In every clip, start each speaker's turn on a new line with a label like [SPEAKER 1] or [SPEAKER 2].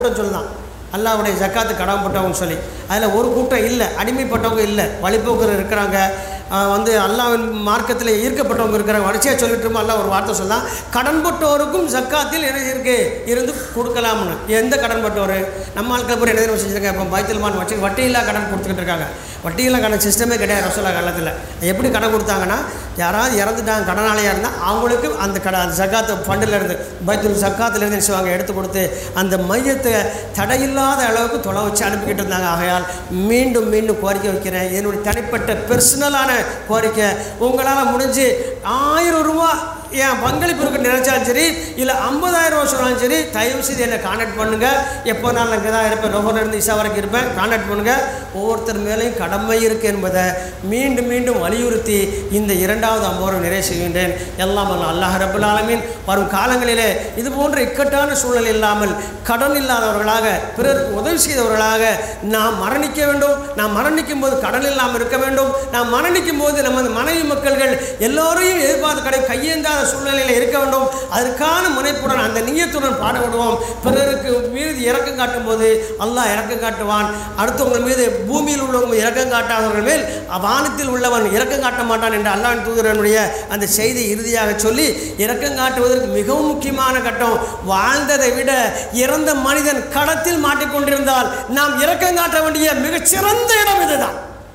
[SPEAKER 1] கூட்டம் சொல்லலாம் அல்லாவுடைய ஜக்காத்து கடமைப்பட்டவங்க சொல்லி அதில் ஒரு கூட்டம் இல்லை அடிமைப்பட்டவங்க இல்லை வழிபோக்கர் இருக்கிறாங்க ஆஹ் வந்து அல்லாவின் மார்க்கத்தில் ஈர்க்கப்பட்டவங்க இருக்கிறாங்க வரிசையாக சொல்லிட்டு இருக்கோம் அல்லாஹ் ஒரு வார்த்தை சொல்லலாம் கடன்பட்டோருக்கும் ஜக்காத்தில் என்ன இருக்கு இருந்து கொடுக்கலாம்னு எந்த கடன்பட்டவர் நம்ம ஆட்கள் பூரா என்ன தெரியுமா செஞ்சுருக்காங்க இப்போ பைத்தல்மான் வச்சு வட்டியில்லா கடன் கொடுத்துக்கிட்டு இருக்காங்க வட்டியில்லா கடன் சிஸ்டமே கிடையாது ரசோல்லா காலத்தில் எப்படி கடன் கொடுத்தாங்கன்னா யாராவது இறந்துட்டாங்க கடனாளியாக இருந்தால் அவங்களுக்கு அந்த கட அந்த ஜக்காத்து ஃபண்டில் இருந்து பைத்துல் ஜக்காத்துல இருந்து என்ன செய்வாங்க எடுத்து கொடுத்து அந்த மையத்தை தடையில்லாத அளவுக்கு தொலை வச்சு அனுப்பிக்கிட்டு இருந்தாங்க ஆகையால் மீண்டும் மீண்டும் கோரிக்கை வைக்கிறேன் என்னுடைய தனிப்பட்ட பெர்சனலான கோரிக்கை உங்களால் முடிஞ்சு ஆயிரம் ரூபா என் பங்களிப்பு இருக்கு நினைச்சாலும் சரி இல்லை ஐம்பதாயிரம் ரூபா சொன்னாலும் சரி தயவு செய்து என்னை கான்டாக்ட் பண்ணுங்கள் எப்போ நான் இங்கே தான் இருப்பேன் லோகரில் இருந்து இசா வரைக்கும் இருப்பேன் கான்டாக்ட் பண்ணுங்கள் ஒவ்வொருத்தர் மேலேயும் கடமை இருக்கு என்பதை மீண்டும் மீண்டும் வலியுறுத்தி இந்த இரண்டாவது அம்போரம் நிறைவு செய்கின்றேன் எல்லாம் வல்ல அல்லாஹ் ரபுல் ஆலமீன் வரும் காலங்களிலே இது போன்ற இக்கட்டான சூழல் இல்லாமல் கடன் இல்லாதவர்களாக பிறருக்கு உதவி செய்தவர்களாக நாம் மரணிக்க வேண்டும் நாம் மரணிக்கும் போது கடன் இல்லாமல் இருக்க வேண்டும் நாம் மரணிக்கும் போது நமது மனைவி மக்கள்கள் எல்லோரையும் எதிர்பார்த்து கடை கையேந்தாத சூழ்நிலையில் இருக்க வேண்டும் அதற்கான முனைப்புடன் அந்த நீயத்துடன் பாடுபடுவோம் பிறருக்கு மீது இறக்கம் காட்டும் போது அல்லாஹ் இறக்கம் காட்டுவான் அடுத்தவங்க மீது பூமியில் உள்ளவங்க இறக்கம் காட்டாதவர்கள் மேல் வானத்தில் உள்ளவன் இறக்கம் காட்ட மாட்டான் என்று அல்லாஹ் தூதரனுடைய அந்த செய்தி இறுதியாக சொல்லி இறக்கம் காட்டுவதற்கு மிகவும் முக்கியமான கட்டம் வாழ்ந்ததை விட இறந்த மனிதன் களத்தில் மாட்டிக்கொண்டிருந்தால் நாம் இறக்கம் காட்ட வேண்டிய மிகச்சிறந்த இடம் இதுதான்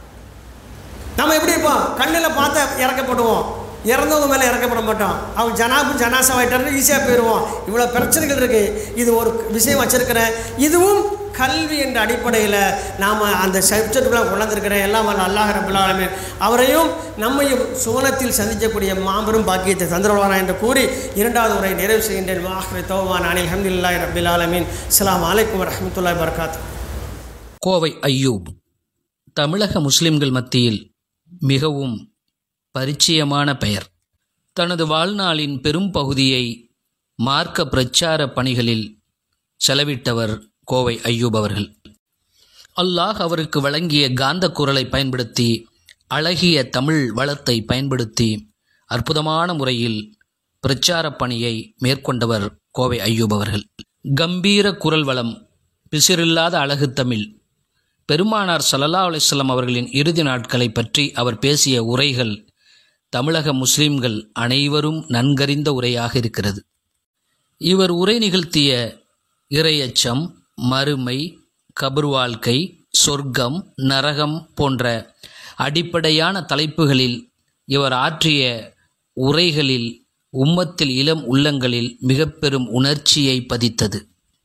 [SPEAKER 1] நம்ம எப்படி இருப்போம் கண்ணில் பார்த்து இறக்கப்படுவோம் இறந்தவங்க மேலே இறக்கப்பட மாட்டோம் அவங்க ஜனாபு ஜனாசாவாயிட்டாரு ஈஸியாக போயிடுவோம் இவ்வளோ பிரச்சனைகள் இருக்குது இது ஒரு விஷயம் வச்சுருக்கிறேன் இதுவும் கல்வி என்ற அடிப்படையில் நாம் அந்த சப்ஜெக்டுலாம் கொண்டாந்துருக்கிறேன் எல்லாம் வல்ல அல்லாஹ் ரபுல் ஆலமீன் அவரையும் நம்மையும் சுவனத்தில் சந்திக்கக்கூடிய மாபெரும் பாக்கியத்தை தந்துருவாரா என்று கூறி இரண்டாவது உரை நிறைவு செய்கின்றேன் மாஹ்ரி தோவான் அனில் அஹமதுல்லாஹி ரபில் ஆலமீன் அஸ்ஸலாமு அலைக்கும் வரஹ்மத்துல்லாஹி வபரகாத்து
[SPEAKER 2] கோவை ஐயூப் தமிழக முஸ்லிம்கள் மத்தியில் மிகவும் பரிச்சயமான பெயர் தனது வாழ்நாளின் பெரும் பகுதியை மார்க்க பிரச்சார பணிகளில் செலவிட்டவர் கோவை ஐயூப் அவர்கள் அல்லாஹ் அவருக்கு வழங்கிய காந்த குரலை பயன்படுத்தி அழகிய தமிழ் வளத்தை பயன்படுத்தி அற்புதமான முறையில் பிரச்சார பணியை மேற்கொண்டவர் கோவை ஐயூப் அவர்கள் கம்பீர குரல் வளம் பிசிறில்லாத அழகு தமிழ் பெருமானார் சல்லல்லா அலிஸ்லாம் அவர்களின் இறுதி நாட்களை பற்றி அவர் பேசிய உரைகள் தமிழக முஸ்லிம்கள் அனைவரும் நன்கறிந்த உரையாக இருக்கிறது இவர் உரை நிகழ்த்திய இரையச்சம் மறுமை கபர் வாழ்க்கை சொர்க்கம் நரகம் போன்ற அடிப்படையான தலைப்புகளில் இவர் ஆற்றிய உரைகளில் உம்மத்தில் இளம் உள்ளங்களில் மிக பெரும் உணர்ச்சியை பதித்தது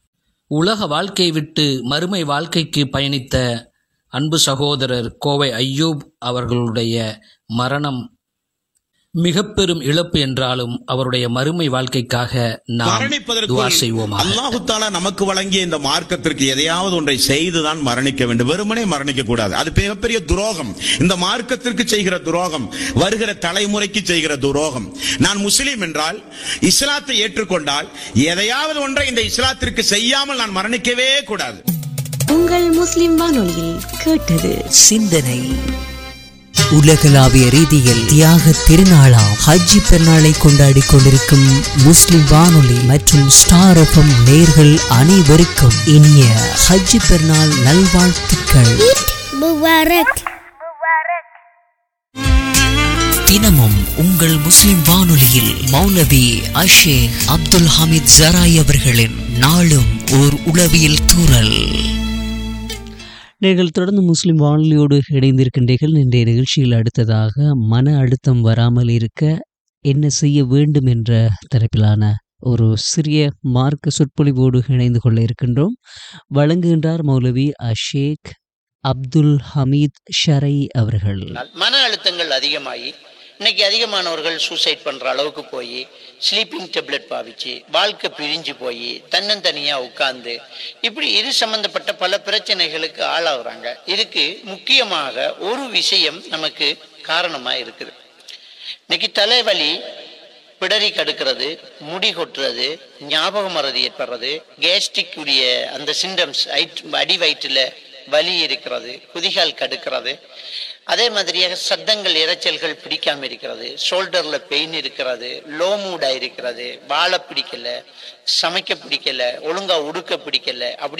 [SPEAKER 2] உலக வாழ்க்கை விட்டு மறுமை வாழ்க்கைக்கு பயணித்த அன்பு சகோதரர் கோவை ஐயூப் அவர்களுடைய மரணம் மிக பெரும் இழப்பு என்றாலும் அவருடைய மறுமை வாழ்க்கைக்காக நாம் துவா
[SPEAKER 3] மரணிப்பதற்கு
[SPEAKER 2] செய்வோமாக
[SPEAKER 3] அல்லாஹு தாலா நமக்கு வழங்கிய இந்த மார்க்கத்திற்கு எதையாவது ஒன்றை செய்துதான் மரணிக்க வேண்டும் வெறுமனே மரணிக்க கூடாது அது மிகப்பெரிய துரோகம் இந்த மார்க்கத்திற்கு செய்கிற துரோகம் வருகிற தலைமுறைக்கு செய்கிற துரோகம் நான் முஸ்லீம் என்றால் இஸ்லாத்தை ஏற்றுக்கொண்டால் எதையாவது ஒன்றை இந்த இஸ்லாத்திற்கு செய்யாமல் நான் மரணிக்கவே கூடாது
[SPEAKER 4] உங்கள் முஸ்லிம் வானொலியில் கேட்டது
[SPEAKER 5] சிந்தனை உலகளாவிய ரீதியில் தியாக திருநாளாம் ஹஜ்ஜி பெருநாளை கொண்டாடி கொண்டிருக்கும் முஸ்லிம் வானொலி மற்றும் ஸ்டார் எஃப்எம் நேர்கள் அனைவருக்கும் இனிய ஹஜ்ஜி பெருநாள் நல்வாழ்த்துக்கள்
[SPEAKER 6] Mubarak.
[SPEAKER 5] தினமும் உங்கள் முஸ்லிம் வானொலியில் மௌலவி அஷேக் அப்துல் ஹமீத் ஜராய் அவர்களின் நாளும் ஓர் உளவியல் தூறல் நீங்கள் தொடர்ந்து முஸ்லிம் வானொலியோடு இணைந்திருக்கின்றீர்கள் இன்றைய நிகழ்ச்சியில் அடுத்ததாக மன அழுத்தம் வராமல் இருக்க என்ன செய்ய வேண்டும் என்ற தரப்பிலான ஒரு சிறிய மார்க்க சொற்பொழிவோடு இணைந்து கொள்ள இருக்கின்றோம் வழங்குகின்றார் மௌலவி அஷேக் அப்துல் ஹமீத் ஷரை அவர்கள்
[SPEAKER 7] மன அழுத்தங்கள் அதிகமாகி இன்னைக்கு அதிகமானவர்கள் சூசைட் பண்ற அளவுக்கு போய் ஸ்லீப்பிங் டெப்லெட் பாவிச்சு வாழ்க்கை பிரிஞ்சு போய் தன்னந்தனியா உட்கார்ந்து இப்படி இது சம்பந்தப்பட்ட பல பிரச்சனைகளுக்கு ஆளாகுறாங்க இதுக்கு முக்கியமாக ஒரு விஷயம் நமக்கு காரணமா இருக்குது இன்னைக்கு தலைவலி பிடரி கடுக்கிறது முடி கொட்டுறது ஞாபக மறதி ஏற்படுறது கேஸ்ட்ரிக் உடைய அந்த சிம்டம்ஸ் அடி வயிற்றுல வலி இருக்கிறது குதிகால் கடுக்கிறது அதே மாதிரியாக சத்தங்கள் இரைச்சல்கள் பிடிக்காம இருக்கிறது ஷோல்டர்ல பெயின் இருக்கிறது லோ மூடா இருக்கிறது வாழ பிடிக்கல சமைக்க பிடிக்கல ஒழுங்கா உடுக்க பிடிக்கல அப்படி